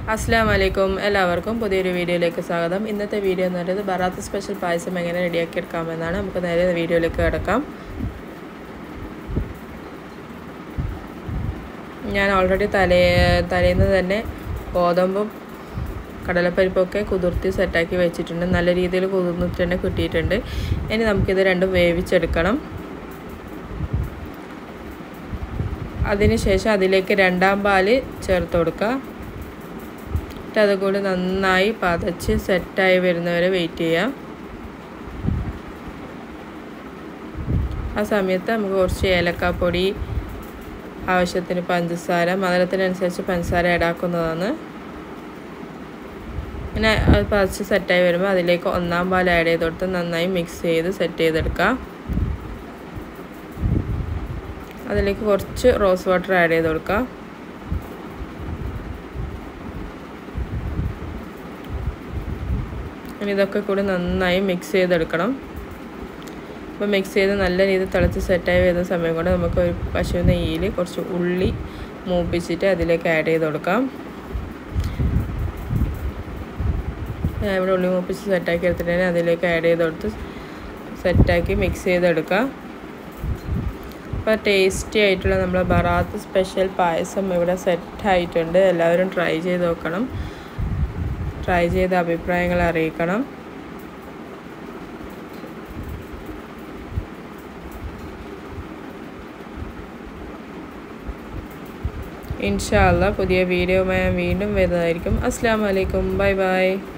അസ്സാം വലൈക്കും എല്ലാവർക്കും പുതിയൊരു വീഡിയോയിലേക്ക് സ്വാഗതം ഇന്നത്തെ വീഡിയോ എന്ന് പറയുന്നത് ബറാത്ത് സ്പെഷ്യൽ പായസം എങ്ങനെ റെഡിയാക്കി എടുക്കാമെന്നാണ് നമുക്ക് നേരെ വീഡിയോയിലേക്ക് കിടക്കാം ഞാൻ ഓൾറെഡി തലേ തലേന്ന് തന്നെ ഗോതമ്പും കടലപ്പരിപ്പൊക്കെ കുതിർത്തി സെറ്റാക്കി വെച്ചിട്ടുണ്ട് നല്ല രീതിയിൽ കുതിർന്നിട്ട് തന്നെ കിട്ടിയിട്ടുണ്ട് ഇനി നമുക്കിത് രണ്ടും വേവിച്ചെടുക്കണം അതിനുശേഷം അതിലേക്ക് രണ്ടാം പാല് ചേർത്ത് കൊടുക്കുക എന്നിട്ട് അതുകൂടി നന്നായി പതച്ച് സെറ്റായി വരുന്നവരെ വെയിറ്റ് ചെയ്യാം ആ സമയത്ത് നമുക്ക് കുറച്ച് ഏലക്കാപ്പൊടി ആവശ്യത്തിന് പഞ്ചസാര മധുരത്തിനനുസരിച്ച് പഞ്ചസാര ഇടാക്കുന്നതാണ് പിന്നെ അത് പതച്ച് സെറ്റായി വരുമ്പോൾ അതിലേക്ക് ഒന്നാം പാൽ ആഡ് ചെയ്ത് കൊടുത്ത് നന്നായി മിക്സ് ചെയ്ത് സെറ്റ് ചെയ്തെടുക്കാം അതിലേക്ക് കുറച്ച് റോസ് വാട്ടർ ആഡ് ചെയ്ത് കൊടുക്കാം ഇനി ഇതൊക്കെ കൂടി നന്നായി മിക്സ് ചെയ്തെടുക്കണം അപ്പോൾ മിക്സ് ചെയ്ത് നല്ല രീതിയിൽ തിളച്ച് സെറ്റായി വരുന്ന സമയം കൊണ്ട് നമുക്ക് ഒരു പശു നെയ്യിൽ കുറച്ച് ഉള്ളി മൂപ്പിച്ചിട്ട് അതിലേക്ക് ആഡ് ചെയ്ത് കൊടുക്കാം ഞാൻ ഇവിടെ ഉള്ളി മൂപ്പിച്ച് സെറ്റാക്കി എടുത്തിട്ടുണ്ടെങ്കിൽ അതിലേക്ക് ആഡ് ചെയ്ത് കൊടുത്ത് സെറ്റാക്കി മിക്സ് ചെയ്തെടുക്കാം അപ്പോൾ ടേസ്റ്റി ആയിട്ടുള്ള നമ്മളെ ബറാത്ത് സ്പെഷ്യൽ പായസം ഇവിടെ സെറ്റായിട്ടുണ്ട് എല്ലാവരും ട്രൈ ചെയ്ത് നോക്കണം ട്രൈ ചെയ്ത അഭിപ്രായങ്ങൾ അറിയിക്കണം ഇൻഷാല്ല പുതിയ വീഡിയോയുമായി വീണ്ടും വരുന്നതായിരിക്കും അസ്സാം വലൈക്കും ബൈ ബൈ